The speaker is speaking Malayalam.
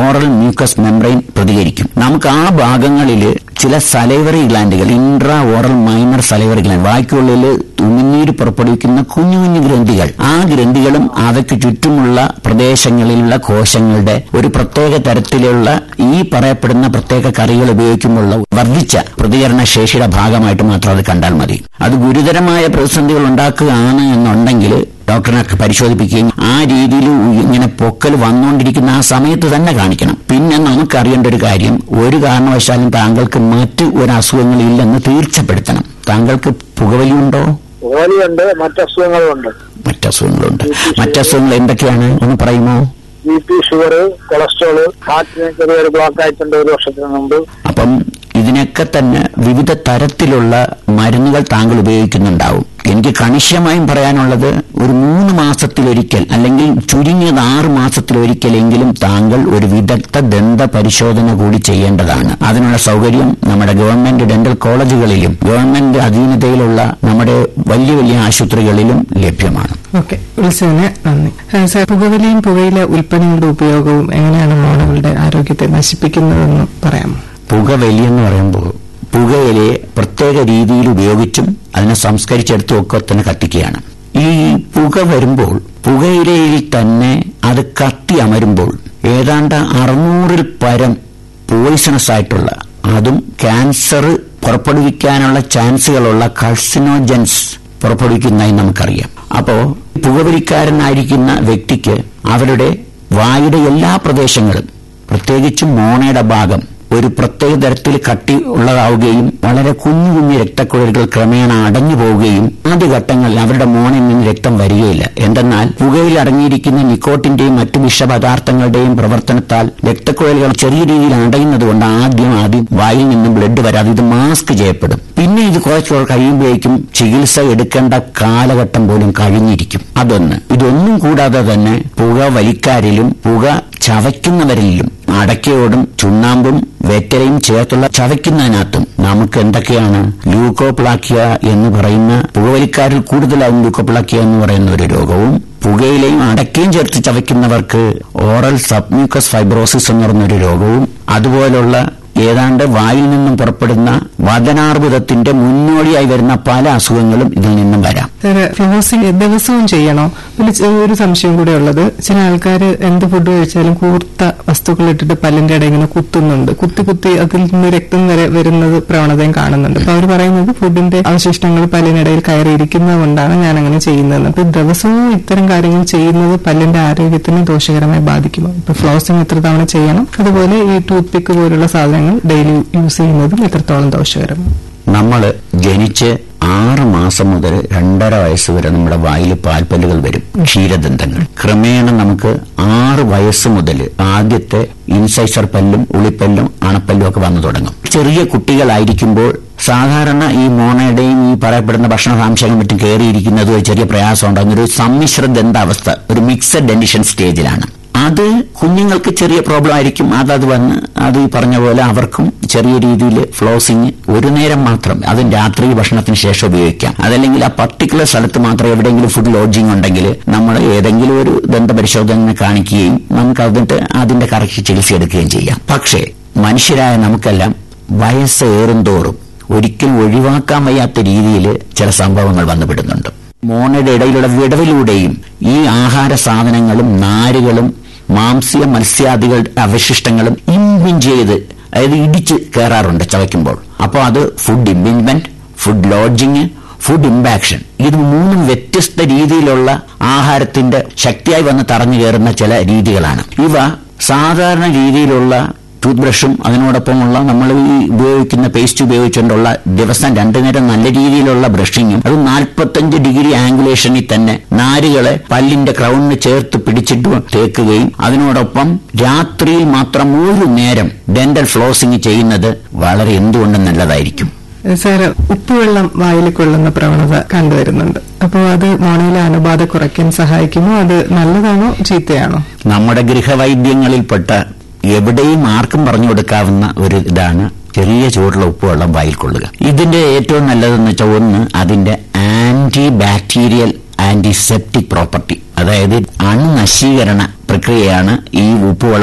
ഓറൽ മ്യൂക്കസ് മെംബ്രെയിൻ പ്രതികരിക്കും നമുക്ക് ആ ഭാഗങ്ങളിൽ ചില സലൈവറി ഗ്ലാൻഡുകൾ intra oral minor salivary gland വായ്ക്കുള്ളിൽ ഉമിനീര് പുറപ്പെടുവിക്കുന്ന കുഞ്ഞു കുഞ്ഞു ഗ്രന്ഥികൾ ആ ഗ്രന്ഥികളും അവയ്ക്ക് ചുറ്റുമുള്ള പ്രദേശങ്ങളിലുള്ള കോശങ്ങളുടെ ഒരു പ്രത്യേക തരത്തിലുള്ള ഈ പറയപ്പെടുന്ന പ്രത്യേക കറികൾ ഉപയോഗിക്കുമ്പോഴുള്ള വർദ്ധിച്ച പ്രതികരണ ശേഷിയുടെ ഭാഗമായിട്ട് മാത്രം അത് കണ്ടാൽ മതി അത് ഗുരുതരമായ പ്രതിസന്ധികൾ ഉണ്ടാക്കുകയാണ് എന്നുണ്ടെങ്കിൽ ഡോക്ടറിനെ പരിശോധിപ്പിക്കുകയും ആ രീതിയിൽ ഇങ്ങനെ പൊക്കൽ വന്നുകൊണ്ടിരിക്കുന്ന ആ സമയത്ത് തന്നെ കാണിക്കണം പിന്നെ നമുക്കറിയേണ്ട ഒരു കാര്യം ഒരു കാരണവശാലും താങ്കൾക്ക് മറ്റ് ഒരു അസുഖങ്ങളില്ലെന്ന് തീർച്ചപ്പെടുത്തണം താങ്കൾക്ക് പുകവലിയുണ്ടോ ഓലിയുണ്ട് മറ്റസുഖങ്ങളുണ്ട് മറ്റസുഖങ്ങളുണ്ട് മറ്റസുഖങ്ങൾ എന്തൊക്കെയാണ് ഒന്ന് പറയുമോ ബി പി ഷുഗർ കൊളസ്ട്രോള് ഹാർട്ടിന് ചെറിയൊരു ബ്ലോക്ക് ആയിട്ടുണ്ട് ഒരു വർഷത്തിന് മുമ്പ് അപ്പം ഇതിനൊക്കെ തന്നെ വിവിധ തരത്തിലുള്ള മരുന്നുകൾ താങ്കൾ ഉപയോഗിക്കുന്നുണ്ടാവും എനിക്ക് കണിശമായും പറയാനുള്ളത് ഒരു മൂന്ന് മാസത്തിലൊരിക്കൽ അല്ലെങ്കിൽ ചുരുങ്ങിയത് ആറ് മാസത്തിലൊരിക്കലെങ്കിലും താങ്കൾ ഒരു വിദഗ്ധ ദന്ത പരിശോധന കൂടി ചെയ്യേണ്ടതാണ് അതിനുള്ള സൗകര്യം നമ്മുടെ ഗവൺമെന്റ് ഡെന്റൽ കോളേജുകളിലും ഗവൺമെന്റ് അധീനതയിലുള്ള നമ്മുടെ വലിയ വലിയ ആശുപത്രികളിലും ലഭ്യമാണ് ഓക്കെ വിളിച്ചതിന് നന്ദി ഏഹ് സാർ പുകവലിയും പുകയില ഉൽപ്പന്നങ്ങളുടെ ഉപയോഗവും എങ്ങനെയാണ് മോണകളുടെ ആരോഗ്യത്തെ നശിപ്പിക്കുന്നതെന്ന് പറയാമോ പുകവലി എന്ന് പറയുമ്പോൾ പുകയിലയെ പ്രത്യേക രീതിയിൽ ഉപയോഗിച്ചും അതിനെ സംസ്കരിച്ചെടുത്തും ഒക്കെ തന്നെ കത്തിക്കുകയാണ് ഈ പുക വരുമ്പോൾ പുകയിലയിൽ തന്നെ അത് കത്തി അമരുമ്പോൾ ഏതാണ്ട് അറുന്നൂറിൽ പരം പോയിസണസ് ആയിട്ടുള്ള അതും ക്യാൻസർ പുറപ്പെടുവിക്കാനുള്ള ചാൻസുകളുള്ള കൾസിനോജൻസ് പുറപ്പെടുവിക്കുന്നതായി നമുക്കറിയാം അപ്പോ പുകവലിക്കാരനായിരിക്കുന്ന വ്യക്തിക്ക് അവരുടെ വായുടെ എല്ലാ പ്രദേശങ്ങളും പ്രത്യേകിച്ചും മോണയുടെ ഭാഗം ഒരു പ്രത്യേക തരത്തിൽ കട്ടി ഉള്ളതാവുകയും വളരെ കുഞ്ഞു കുഞ്ഞു രക്തക്കുഴലുകൾ ക്രമേണ അടഞ്ഞു പോവുകയും ആദ്യഘട്ടങ്ങളിൽ അവരുടെ മോണിൽ നിന്ന് രക്തം വരികയില്ല എന്തെന്നാൽ പുകയിൽ അടങ്ങിയിരിക്കുന്ന നിക്കോട്ടിന്റെയും മറ്റു വിഷപദാർത്ഥങ്ങളുടെയും പ്രവർത്തനത്താൽ രക്തക്കുഴലുകൾ ചെറിയ രീതിയിൽ അടയുന്നതുകൊണ്ട് ആദ്യം ആദ്യം വായിൽ നിന്നും ബ്ലഡ് വരാതെ ഇത് മാസ്ക് ചെയ്യപ്പെടും പിന്നെ ഇത് കുറച്ചുകൂടെ കഴിയുമ്പോഴേക്കും ചികിത്സ എടുക്കേണ്ട കാലഘട്ടം പോലും കഴിഞ്ഞിരിക്കും അതൊന്ന് ഇതൊന്നും കൂടാതെ തന്നെ പുക വലിക്കാരിലും പുക ചവയ്ക്കുന്നവരിലും അടക്കയോടും ചുണ്ണാമ്പും വെറ്റരയും ചേർത്തുള്ള ചവയ്ക്കുന്നതിനകത്തും നമുക്ക് എന്തൊക്കെയാണ് ലൂക്കോപ്ലാക്കിയ എന്ന് പറയുന്ന പുകവലിക്കാരിൽ കൂടുതലാവും ലൂക്കോപ്ലാക്കിയ എന്ന് പറയുന്ന ഒരു രോഗവും പുകയിലെയും അടക്കയും ചേർത്ത് ചവയ്ക്കുന്നവർക്ക് ഓറൽ സബ്മ്യൂക്കസ് ഫൈബ്രോസിസ് എന്ന് പറയുന്ന ഒരു രോഗവും അതുപോലുള്ള ഏതാണ്ട് വായിൽ നിന്നും പുറപ്പെടുന്ന വദനാർബുദത്തിന്റെ മുന്നോടിയായി വരുന്ന പല അസുഖങ്ങളും ഇതിൽ നിന്നും വരാം സാറ് ഫ്ലോസിംഗ് ദിവസവും ചെയ്യണോ ഒരു ചെ- ഒരു സംശയം കൂടെ ഉള്ളത് ചില ആൾക്കാർ എന്ത് ഫുഡ് കഴിച്ചാലും കൂർത്ത വസ്തുക്കൾ ഇട്ടിട്ട് പല്ലിന്റെ ഇടയിൽ ഇങ്ങനെ കുത്തുന്നുണ്ട് കുത്തി കുത്തി അതിൽ നിന്ന് രക്തം വരെ വരുന്നത് പ്രവണതയും കാണുന്നുണ്ട് അപ്പൊ അവർ പറയുന്നത് ഫുഡിന്റെ അവശിഷ്ടങ്ങൾ പല്ലിനിടയിൽ കയറിയിരിക്കുന്നത് കൊണ്ടാണ് ഞാൻ അങ്ങനെ ചെയ്യുന്നതെന്ന് അപ്പൊ ദിവസവും ഇത്തരം കാര്യങ്ങൾ ചെയ്യുന്നത് പല്ലിന്റെ ആരോഗ്യത്തിന് ദോഷകരമായി ബാധിക്കുമോ ഇപ്പൊ ഫ്ലോസിംഗ് എത്ര തവണ ചെയ്യണം അതുപോലെ ഈ ടൂത്ത് പിക്ക് പോലുള്ള സാധനങ്ങൾ ഡെയിലി യൂസ് ചെയ്യുന്നതും എത്രത്തോളം ദോഷകരമാണ് നമ്മൾ ജനിച്ച് ആറ് മാസം മുതൽ രണ്ടര വയസ്സ് വരെ നമ്മുടെ വായിൽ പാൽപ്പല്ലുകൾ വരും ക്ഷീരദന്തങ്ങൾ ക്രമേണ നമുക്ക് ആറ് വയസ്സ് മുതൽ ആദ്യത്തെ ഇൻസൈസർ പല്ലും ഉളിപ്പല്ലും അണപ്പല്ലും ഒക്കെ വന്നു തുടങ്ങും ചെറിയ കുട്ടികളായിരിക്കുമ്പോൾ സാധാരണ ഈ മോണയുടെയും ഈ പറയപ്പെടുന്ന ഭക്ഷണസാംശങ്ങളും മറ്റും കയറിയിരിക്കുന്നത് ഒരു ചെറിയ പ്രയാസം ഉണ്ടാകുന്ന ഒരു സമ്മിശ്ര ദന്താവസ്ഥ ഒരു മിക്സഡ് ഡെന്റിഷൻ സ്റ്റേജിലാണ് അത് കുഞ്ഞുങ്ങൾക്ക് ചെറിയ പ്രോബ്ലം ആയിരിക്കും അതത് വന്ന് അത് ഈ പറഞ്ഞ പോലെ അവർക്കും ചെറിയ രീതിയിൽ ഫ്ലോസിങ് ഒരു നേരം മാത്രം അതും രാത്രി ഭക്ഷണത്തിന് ശേഷം ഉപയോഗിക്കാം അതല്ലെങ്കിൽ ആ പർട്ടിക്കുലർ സ്ഥലത്ത് മാത്രം എവിടെയെങ്കിലും ഫുഡ് ലോഡ്ജിങ് ഉണ്ടെങ്കിൽ നമ്മൾ ഏതെങ്കിലും ഒരു ദന്തപരിശോധന കാണിക്കുകയും നമുക്ക് അതിന്റെ അതിന്റെ കറക്റ്റ് ചികിത്സ എടുക്കുകയും ചെയ്യാം പക്ഷേ മനുഷ്യരായ നമുക്കെല്ലാം വയസ്സ് ഏറുന്തോറും ഒരിക്കലും ഒഴിവാക്കാൻ വയ്യാത്ത രീതിയിൽ ചില സംഭവങ്ങൾ വന്നുപെടുന്നുണ്ട് മോണയുടെ ഇടയിലുള്ള വിടവിലൂടെയും ഈ ആഹാര സാധനങ്ങളും നാരുകളും മാംസ്യ മത്സ്യാദികളുടെ അവശിഷ്ടങ്ങളും ഇമ്പിഞ്ച് ചെയ്ത് അതായത് ഇടിച്ച് കയറാറുണ്ട് ചവയ്ക്കുമ്പോൾ അപ്പോൾ അത് food impingement food lodging food impaction ഇത് മൂന്നും വ്യത്യസ്ത രീതിയിലുള്ള ആഹാരത്തിന്റെ ശക്തിയായി വന്ന് തറഞ്ഞു കയറുന്ന ചില രീതികളാണ് ഇവ സാധാരണ രീതിയിലുള്ള ടൂത്ത് ബ്രഷും അതിനോടൊപ്പമുള്ള നമ്മൾ ഈ ഉപയോഗിക്കുന്ന പേസ്റ്റ് ഉപയോഗിച്ചുകൊണ്ടുള്ള ദിവസം രണ്ടു നേരം നല്ല രീതിയിലുള്ള ബ്രഷിങ്ങും അത് നാൽപ്പത്തഞ്ച് ഡിഗ്രി ആംഗുലേഷനിൽ തന്നെ നാരുകളെ പല്ലിന്റെ ക്രൗണിന് ചേർത്ത് പിടിച്ചിട്ട് തേക്കുകയും അതിനോടൊപ്പം രാത്രിയിൽ മാത്രം ഒരു നേരം ഡെന്റൽ ഫ്ലോസിംഗ് ചെയ്യുന്നത് വളരെ എന്തുകൊണ്ടും നല്ലതായിരിക്കും സാറ് ഉപ്പുവെള്ളം വായിൽ കൊള്ളുന്ന പ്രവണത കണ്ടുവരുന്നുണ്ട് അപ്പോൾ അത് മോണയിലെ അണുബാധ കുറയ്ക്കാൻ സഹായിക്കുമോ അത് നല്ലതാണോ ചീത്തയാണോ നമ്മുടെ ഗൃഹവൈദ്യങ്ങളിൽപ്പെട്ട എവിടെയും ആർക്കും പറഞ്ഞു കൊടുക്കാവുന്ന ഒരു ഇതാണ് ചെറിയ ചൂടുള്ള ഉപ്പുവെള്ളം വായിൽ കൊള്ളുക ഇതിന്റെ ഏറ്റവും നല്ലതെന്ന് വെച്ചാൽ ഒന്ന് അതിന്റെ ആന്റി ബാക്ടീരിയൽ ആന്റിസെപ്റ്റിക് പ്രോപ്പർട്ടി അതായത് അണുനശീകരണ പ്രക്രിയയാണ് ഈ ഉപ്പുവെള്ളം